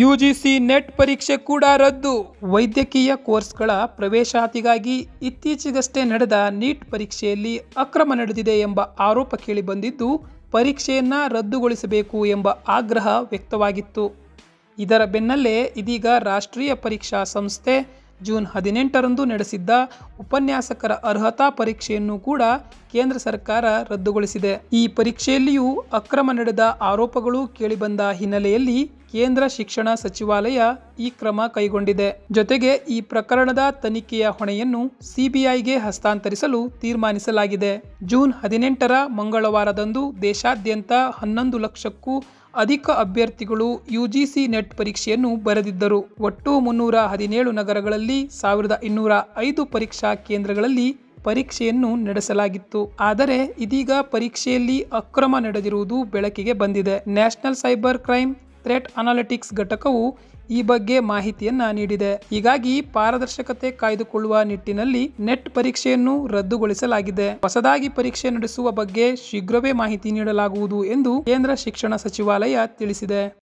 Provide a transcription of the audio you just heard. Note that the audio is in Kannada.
ಯುಜಿಸಿ ನೆಟ್ ಪರೀಕ್ಷೆ ಕೂಡ ರದ್ದು ವೈದ್ಯಕೀಯ ಕೋರ್ಸ್ಗಳ ಪ್ರವೇಶಾತಿಗಾಗಿ ಇತ್ತೀಚೆಗಷ್ಟೇ ನಡೆದ ನೀಟ್ ಪರೀಕ್ಷೆಯಲ್ಲಿ ಅಕ್ರಮ ನಡೆದಿದೆ ಎಂಬ ಆರೋಪ ಕೇಳಿಬಂದಿದ್ದು ಪರೀಕ್ಷೆಯನ್ನ ರದ್ದುಗೊಳಿಸಬೇಕು ಎಂಬ ಆಗ್ರಹ ವ್ಯಕ್ತವಾಗಿತ್ತು ಇದರ ಬೆನ್ನಲ್ಲೇ ಇದೀಗ ರಾಷ್ಟ್ರೀಯ ಪರೀಕ್ಷಾ ಸಂಸ್ಥೆ ಜೂನ್ ಹದಿನೆಂಟರಂದು ನಡೆಸಿದ್ದ ಉಪನ್ಯಾಸಕರ ಅರ್ಹತಾ ಪರೀಕ್ಷೆಯನ್ನು ಕೂಡ ಕೇಂದ್ರ ಸರ್ಕಾರ ರದ್ದುಗೊಳಿಸಿದೆ ಈ ಪರೀಕ್ಷೆಯಲ್ಲಿಯೂ ಅಕ್ರಮ ನಡೆದ ಆರೋಪಗಳು ಕೇಳಿಬಂದ ಹಿನ್ನೆಲೆಯಲ್ಲಿ ಕೇಂದ್ರ ಶಿಕ್ಷಣ ಸಚಿವಾಲಯ ಈ ಕ್ರಮ ಕೈಗೊಂಡಿದೆ ಜೊತೆಗೆ ಈ ಪ್ರಕರಣದ ತನಿಖೆಯ ಹೊಣೆಯನ್ನು ಸಿಬಿಐಗೆ ಹಸ್ತಾಂತರಿಸಲು ತೀರ್ಮಾನಿಸಲಾಗಿದೆ ಜೂನ್ ಹದಿನೆಂಟರ ಮಂಗಳವಾರದಂದು ದೇಶಾದ್ಯಂತ ಹನ್ನೊಂದು ಲಕ್ಷಕ್ಕೂ ಅಧಿಕ ಅಭ್ಯರ್ಥಿಗಳು ಯುಜಿಸಿ ನೆಟ್ ಪರೀಕ್ಷೆಯನ್ನು ಬರೆದಿದ್ದರು ಒಟ್ಟು ಮುನ್ನೂರ ಹದಿನೇಳು ನಗರಗಳಲ್ಲಿ ಸಾವಿರದ ಇನ್ನೂರ ಐದು ಪರೀಕ್ಷಾ ಕೇಂದ್ರಗಳಲ್ಲಿ ಪರೀಕ್ಷೆಯನ್ನು ನಡೆಸಲಾಗಿತ್ತು ಆದರೆ ಇದೀಗ ಪರೀಕ್ಷೆಯಲ್ಲಿ ಅಕ್ರಮ ನಡೆದಿರುವುದು ಬೆಳಕಿಗೆ ಬಂದಿದೆ national cyber crime threat analytics ಘಟಕವು ಈ ಬಗ್ಗೆ ಮಾಹಿತಿಯನ್ನ ನೀಡಿದೆ ಹೀಗಾಗಿ ಪಾರದರ್ಶಕತೆ ಕಾಯ್ದುಕೊಳ್ಳುವ ನಿಟ್ಟಿನಲ್ಲಿ ನೆಟ್ ಪರೀಕ್ಷೆಯನ್ನು ರದ್ದುಗೊಳಿಸಲಾಗಿದೆ ಹೊಸದಾಗಿ ಪರೀಕ್ಷೆ ನಡೆಸುವ ಬಗ್ಗೆ ಶೀಘ್ರವೇ ಮಾಹಿತಿ ನೀಡಲಾಗುವುದು ಎಂದು ಕೇಂದ್ರ ಶಿಕ್ಷಣ ಸಚಿವಾಲಯ ತಿಳಿಸಿದೆ